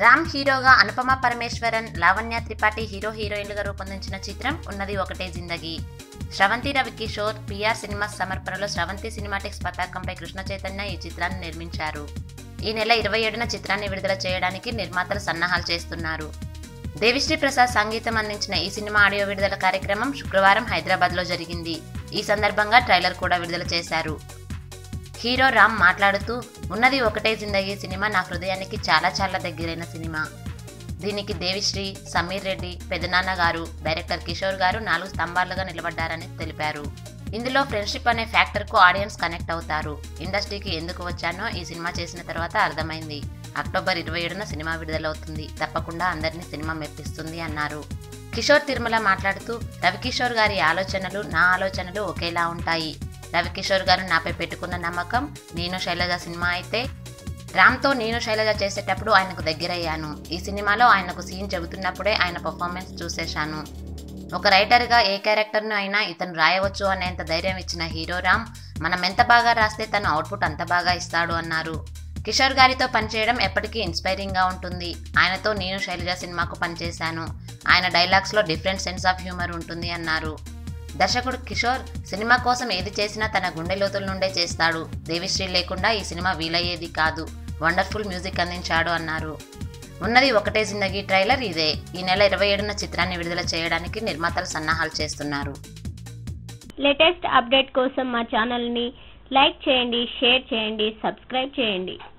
రామ్ హీరోగా అనుపమ పరమేశ్వరన్ లావణ్య త్రిపాఠి హీరో హీరోయిన్లుగా రూపొందించిన చిత్రం ఉన్నది ఒకటే జిందగీ శ్రవంతి రవికిషోర్ పిఆర్ సినిమాస్ సమర్పణలో శ్రవంతి సినిమాటిక్స్ పతాకంపై కృష్ణ చైతన్య ఈ చిత్రాన్ని నిర్మించారు ఈ నెల ఇరవై ఏడున చిత్రాన్ని విడుదల చేయడానికి నిర్మాతలు సన్నాహాలు చేస్తున్నారు దేవిశ్రీ ప్రసాద్ సంగీతం అందించిన ఈ సినిమా ఆడియో విడుదల కార్యక్రమం శుక్రవారం హైదరాబాద్లో జరిగింది ఈ సందర్భంగా ట్రైలర్ కూడా విడుదల చేశారు హీరో రామ్ మాట్లాడుతూ ఉన్నది ఒకటే జిందగీ సినిమా నా హృదయానికి చాలా చాలా దగ్గరైన సినిమా దీనికి దేవిశ్రీ సమీర్ రెడ్డి పెదనాన్న గారు డైరెక్టర్ కిషోర్ గారు నాలుగు స్తంభాలుగా నిలబడ్డారని తెలిపారు ఇందులో ఫ్రెండ్షిప్ అనే ఫ్యాక్టర్కు ఆడియన్స్ కనెక్ట్ అవుతారు ఇండస్ట్రీకి ఎందుకు వచ్చానో ఈ సినిమా చేసిన తర్వాత అర్థమైంది అక్టోబర్ ఇరవై ఏడున సినిమా విడుదలవుతుంది తప్పకుండా అందరినీ సినిమా మెప్పిస్తుంది అన్నారు కిషోర్ తిరుమల మాట్లాడుతూ రవికిషోర్ గారి ఆలోచనలు నా ఆలోచనలు ఒకేలా ఉంటాయి రవికిషోర్ గారు నాపై పెట్టుకున్న నమ్మకం నేను శైలజ సినిమా అయితే రామ్తో నేను శైలజ చేసేటప్పుడు ఆయనకు దగ్గరయ్యాను ఈ సినిమాలో ఆయనకు సీన్ చెబుతున్నప్పుడే ఆయన పర్ఫార్మెన్స్ చూసేశాను ఒక రైటర్గా ఏ క్యారెక్టర్ను అయినా ఇతను రాయవచ్చు అనేంత ధైర్యం ఇచ్చిన హీరో రామ్ మనం ఎంత బాగా రాస్తే తను అవుట్పుట్ అంత బాగా ఇస్తాడు అన్నారు కిషోర్ గారితో పనిచేయడం ఎప్పటికీ ఇన్స్పైరింగ్గా ఉంటుంది ఆయనతో నేను శైలజ సినిమాకు పనిచేశాను ఆయన డైలాగ్స్లో డిఫరెంట్ సెన్స్ ఆఫ్ హ్యూమర్ ఉంటుంది అన్నారు దర్శకుడు కిషోర్ సినిమా కోసం ఏది చేసినా తన గుండె లోతుల నుండే చేస్తాడు దేవిశ్రీ లేకుండా ఈ సినిమా వీలయ్యేది కాదు వండర్ఫుల్ మ్యూజిక్ అందించాడు అన్నారు ఉన్నది ఒకటే జిందగీ ట్రైలర్ ఇదే ఈ నెల ఇరవై ఏడున చిత్రాన్ని విడుదల చేయడానికి నిర్మాతలు సన్నాహాలు చేస్తున్నారు లేటెస్ట్ అప్డేట్ కోసం మా ఛానల్ని లైక్ చేయండి షేర్ చేయండి సబ్స్క్రైబ్ చేయండి